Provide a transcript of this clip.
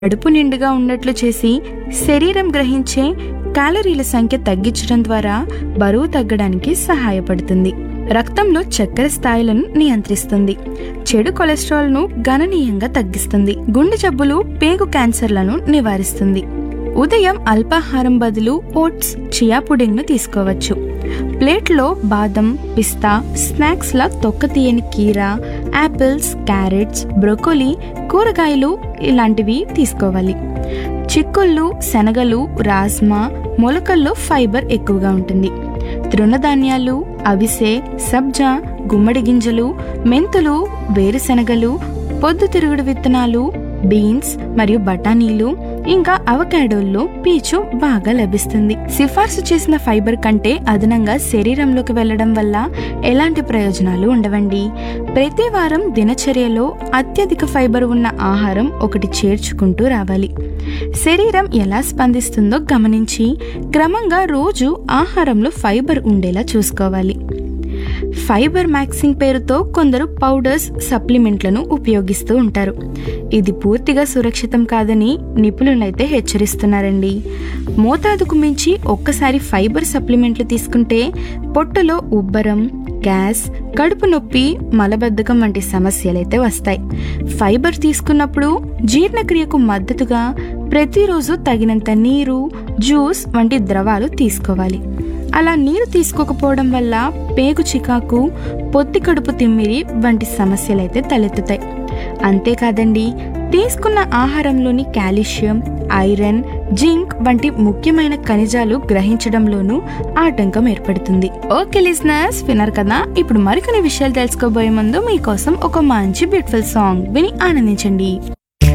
కడుపు నిండుగా ఉన్నట్లు చేసి శరీరం గ్రహించే క్యాలరీల సంఖ్య తగ్గించడం ద్వారా బరువు తగ్గడానికి సహాయపడుతుంది రక్తంలో చక్కెర స్థాయిలను నియంత్రిస్తుంది చెడు కొలెస్ట్రాల్ను గణనీయంగా తగ్గిస్తుంది గుండె జబ్బులు పేగు క్యాన్సర్లను నివారిస్తుంది ఉదయం అల్పాహారం బదులు ఓట్స్ చియా పుడింగ్ను తీసుకోవచ్చు ప్లేట్లో బాదం పిస్తా స్నాక్స్ల తొక్క తీయని కీర యాపిల్స్ క్యారెట్స్ బ్రొకోలీ కూరగాయలు ఇలాంటివి తీసుకోవాలి చిక్కుళ్ళు శనగలు రాజ్మా మొలకల్లో ఫైబర్ ఎక్కువగా ఉంటుంది తృణధాన్యాలు అవిసె సబ్జా గుమ్మడి గింజలు మెంతులు వేరుశనగలు పొద్దుతిరుగుడు విత్తనాలు బీన్స్ మరియు బఠానీలు ఇంకా అవకాడోల్లో పీచు బాగా లభిస్తుంది సిఫార్సు చేసిన ఫైబర్ కంటే అదనంగా శరీరంలోకి వెళ్ళడం వల్ల ఎలాంటి ప్రయోజనాలు ఉండవండి ప్రతి వారం దినచర్యలో అత్యధిక ఫైబర్ ఉన్న ఆహారం ఒకటి చేర్చుకుంటూ రావాలి శరీరం ఎలా స్పందిస్తుందో గమనించి క్రమంగా రోజు ఆహారంలో ఫైబర్ ఉండేలా చూసుకోవాలి ఫైబర్ మ్యాక్సింగ్ పేరుతో కొందరు పౌడర్స్ సప్లిమెంట్లను ఉపయోగిస్తూ ఉంటారు ఇది పూర్తిగా సురక్షితం కాదని నిపుణులైతే హెచ్చరిస్తున్నారండి మోతాదుకు మించి ఒక్కసారి ఫైబర్ సప్లిమెంట్లు తీసుకుంటే పొట్టలో ఉబ్బరం గ్యాస్ కడుపు నొప్పి మలబద్ధకం వంటి సమస్యలైతే వస్తాయి ఫైబర్ తీసుకున్నప్పుడు జీర్ణక్రియకు మద్దతుగా ప్రతిరోజు తగినంత నీరు జ్యూస్ వంటి ద్రవాలు తీసుకోవాలి అలా నీరు తీసుకోకపోవడం వల్ల పేగు చికాకు పొత్తి కడుపు తిమ్మిరి వంటి సమస్యలైతే తలెత్తుతాయి అంతేకాదండి తీసుకున్న ఆహారంలోని కాల్షియం ఐరన్ జింక్ వంటి ముఖ్యమైన ఖనిజాలు గ్రహించడంలోనూ ఆటంకం ఏర్పడుతుంది ఓకే లిజనర్స్ విన్నారు కదా ఇప్పుడు మరికొన్ని విషయాలు తెలుసుకోబోయే ముందు మీకోసం ఒక మంచి బ్యూటిఫుల్ సాంగ్ విని ఆనందించండి